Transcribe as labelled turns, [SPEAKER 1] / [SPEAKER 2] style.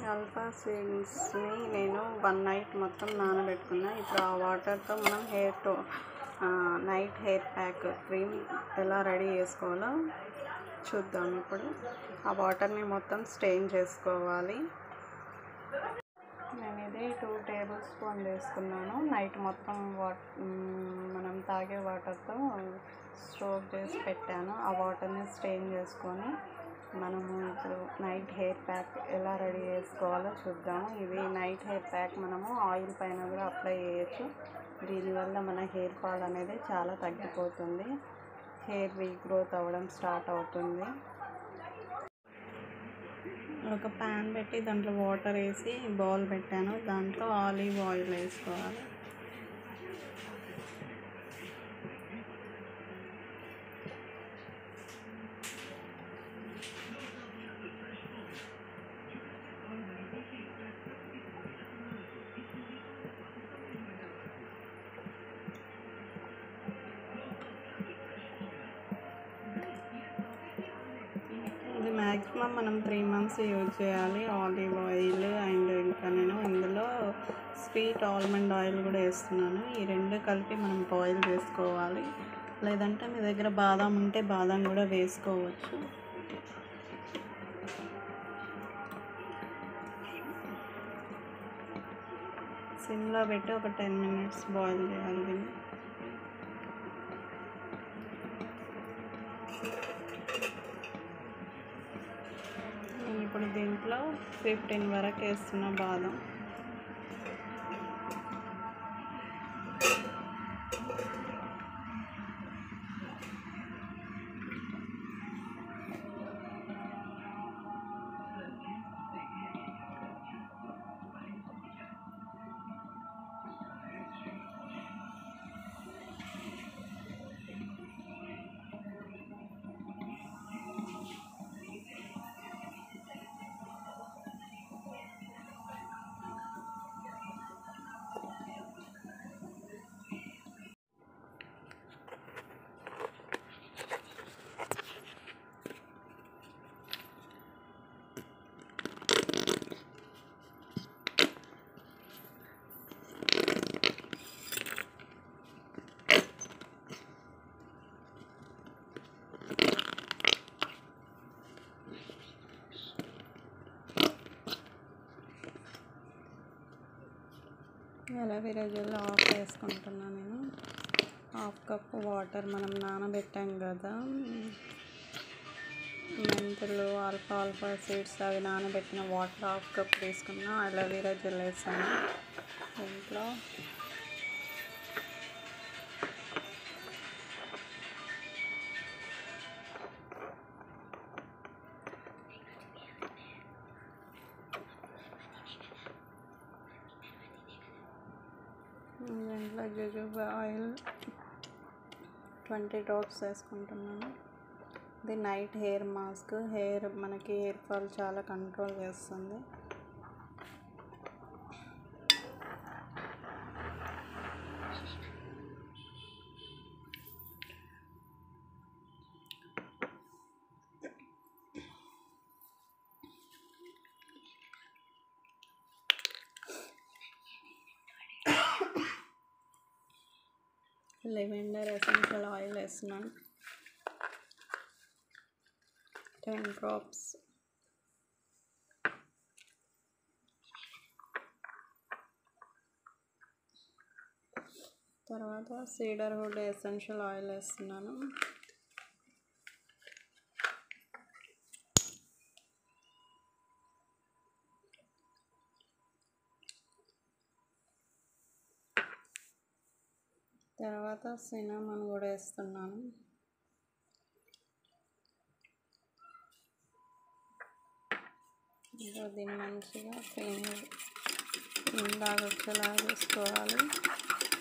[SPEAKER 1] alpha సీడ్స్ని నేను one night మొత్తం నానబెట్టుకున్నా ఇప్పుడు ఆ వాటర్తో మనం హెయిర్ టో నైట్ హెయిర్ ప్యాక్ క్రీమ్ ఎలా రెడీ చేసుకోవాలో చూద్దాం ఇప్పుడు ఆ వాటర్ని మొత్తం స్టెయిన్ చేసుకోవాలి నేను ఇది టూ టేబుల్ స్పూన్ వేసుకున్నాను నైట్ మొత్తం వాట్ మనం తాగే వాటర్తో స్టోర్ చేసి పెట్టాను ఆ వాటర్ని స్టెయిన్ చేసుకొని మనము ఇప్పుడు నైట్ హెయిర్ ప్యాక్ ఎలా రెడీ చేసుకోవాలో చూద్దాము ఇది నైట్ హెయిర్ ప్యాక్ మనము ఆయిల్ పైన కూడా అప్లై చేయొచ్చు దీనివల్ల మన హెయిర్ ఫాల్ అనేది చాలా తగ్గిపోతుంది హెయిర్ రీగ్రోత్ అవ్వడం స్టార్ట్ అవుతుంది ఒక ప్యాన్ పెట్టి దాంట్లో వాటర్ వేసి బౌల్ పెట్టాను దాంట్లో ఆలివ్ ఆయిల్ వేసుకోవాలి ఇది మ్యాక్సిమం మనం త్రీ మంత్స్ యూజ్ చేయాలి ఆలివ్ ఆయిల్ అండ్ ఇంకా నేను ఇందులో స్వీట్ ఆల్మండ్ ఆయిల్ కూడా వేస్తున్నాను ఈ రెండు కలిపి మనం బాయిల్ చేసుకోవాలి లేదంటే మీ దగ్గర బాదం ఉంటే బాదం కూడా వేసుకోవచ్చు సిమ్లో పెట్టి ఒక టెన్ మినిట్స్ బాయిల్ చేయాలి దీన్ని నేను ఇప్పుడు దీంట్లో ఫిఫ్టీన్ వరకు వేస్తున్న బాదం అలోవెరా జెల్ ఆఫ్ వేసుకుంటున్నాను నేను హాఫ్ కప్ వాటర్ మనం నానబెట్టాం కదా మెంతులు ఆల్ఫా ఆల్ఫా సీడ్స్ అవి నానబెట్టిన వాటర్ హాఫ్ కప్ తీసుకున్నా అలోవెరా జెల్ వేసాను దీంట్లో దీంట్లో జుజుబా ఆయిల్ ట్వంటీ డ్రాప్స్ వేసుకుంటున్నాను ఇది నైట్ హెయిర్ మాస్క్ హెయిర్ మనకి హెయిర్ ఫాల్ చాలా కంట్రోల్ చేస్తుంది లెవెండర్ ఎసెన్షియల్ ఆయిల్ వేస్తున్నాను టెన్ డ్రాప్స్ తర్వాత సీడర్ వుడ్ ఎసెన్షియల్ ఆయిల్ వేస్తున్నాను తర్వాత సినమన్ కూడా వేస్తున్నాను ఇంకా దీన్ని మంచిగా క్లీన్ ఇందాక వచ్చేలా వేసుకోవాలి